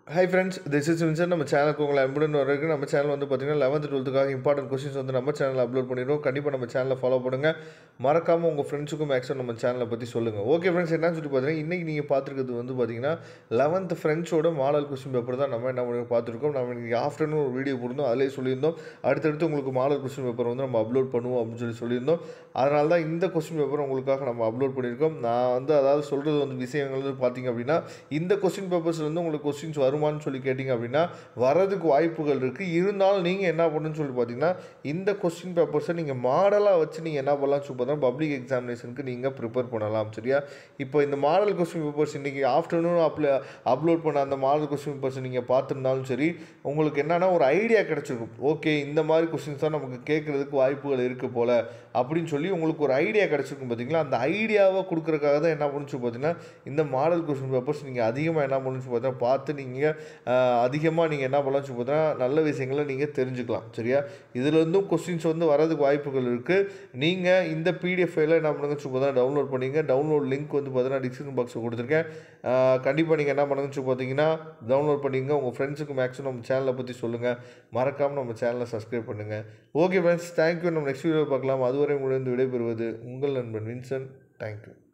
high friends this is Vinson நம்ம சேனலுக்கு உங்களை அன்புடன் வரைக்கும் நம்ம சேனல் வந்து பார்த்தீங்கன்னா லெவன்த் டுவெல்த்துக்காக இம்பார்ட்டன்ட் கொஸ்டின்ஸ் வந்து நம்ம சேனலில் அப்லோட் பண்ணிடுவோம் கண்டிப்பாக நம்ம சேனலில் ஃபாலோ பண்ணுங்கள் மறக்காமல் உங்கள் ஃப்ரெண்ட்ஸுக்கும் மேக்ஸிமம் நம்ம சேனலை பற்றி சொல்லுங்கள் ஓகே ஃப்ரெண்ட்ஸ் என்னன்னு சொல்லி பார்த்தீங்கன்னா இன்றைக்கி நீங்கள் பார்த்துருக்கிறது வந்து பார்த்தீங்கன்னா லெவன்த் ஃப்ரெண்ட்ஸோட மாடல் கொஸ்டின் பேப்பர் தான் நம்ம என்ன பண்ணி பார்த்துருக்கோம் நம்ம இன்றைக்கி ஆஃப்டர்நூன் ஒரு வீடியோ போட்டிருந்தோம் அதிலே சொல்லியிருந்தோம் அடுத்தடுத்து உங்களுக்கு மாடல் கொஸ்டின் பேப்பர் வந்து நம்ம அப்லோட் பண்ணுவோம் அப்படின்னு சொல்லி சொல்லியிருந்தோம் அதனால தான் இந்த கொஸ்டின் பேப்பர் உங்களுக்காக நம்ம அப்லோட் பண்ணியிருக்கோம் நான் வந்து அதாவது சொல்கிறது வந்து விஷயங்கள் வந்து பார்த்தீங்க அப்படின்னா இந்த கொஸ்டின் பேப்பர்ஸ்லேருந்து உங்களுக்கு கொஸ்டின்ஸ் வருமானு சொல்லி கேட்டிங்க அப்படின்னா வரதுக்கு வாய்ப்புகள் இருக்குது இருந்தாலும் நீங்கள் என்ன பண்ணணும்னு சொல்லி பார்த்தீங்கன்னா இந்த கொஸ்டின் பேப்பர்ஸை நீங்கள் மாடலாக வச்சு நீங்கள் என்ன பண்ணலாம் சொல்லி பார்த்தா பப்ளிக் எக்ஸாமினேஷனுக்கு நீங்கள் ப்ரிப்பேர் பண்ணலாம் சரியா இப்போ இந்த மாடல் கொஸ்டின் பேப்பர்ஸ் இன்றைக்கி ஆஃப்டர்நூன் அப்ல அப்லோட் பண்ண அந்த மாடல் கொஸ்டின் பேப்பர்ஸ் நீங்கள் பார்த்துருந்தாலும் சரி உங்களுக்கு என்னென்னா ஒரு ஐடியா கிடச்சிருக்கும் ஓகே இந்த மாதிரி கொஸ்டின்ஸ் தான் நமக்கு கேட்குறதுக்கு வாய்ப்புகள் இருக்குது போல் அப்படின்னு சொல்லி உங்களுக்கு ஒரு ஐடியா கிடச்சிருக்கும் பார்த்தீங்களா அந்த ஐடியாவை கொடுக்குறதுக்காக தான் என்ன பண்ணுச்சு பார்த்தீங்கன்னா இந்த மாடல் கொஸ்டின் பேப்பர்ஸ் நீங்கள் அதிகமாக என்ன பண்ணுச்சு பார்த்தீங்கன்னா பார்த்து நீங்கள் அதிகமாக நீங்கள் என்ன பண்ணலாம் சொல்லி பார்த்தீங்கன்னா நல்ல விஷயங்களை நீங்கள் தெரிஞ்சுக்கலாம் சரியா இதுலேருந்தும் கொஸ்டின்ஸ் வந்து வரதுக்கு வாய்ப்புகள் இருக்குது நீங்கள் இந்த பிடிஎஃப் ஃபைலில் என்ன பண்ணுங்க சொல்லி பார்த்தீங்கன்னா டவுன்லோட் பண்ணிங்க டவுன்லோட் லிங்க் வந்து பார்த்தீங்கன்னா டிஸ்கிரிப்ஷன் பாக்ஸில் கொடுத்துருக்கேன் கண்டிப்பாக நீங்கள் என்ன பண்ணுங்க சொல்லி பார்த்தீங்கன்னா டவுன்லோட் பண்ணிங்க உங்கள் ஃப்ரெண்ட்ஸுக்கு மேக்ஸிமம் நம்ம சேனலை பற்றி சொல்லுங்கள் மறக்காமல் நம்ம சேனலை சப்ஸ்கிரைப் பண்ணுங்கள் ஓகே ஃப்ரெண்ட்ஸ் தேங்க்யூ நம்ம நெக்ஸ்ட் வீடியோ பார்க்கலாம் அதுவரை உங்களிடம் விடைபெறுவது உங்கள் நண்பன் வின்சன் தேங்க்யூ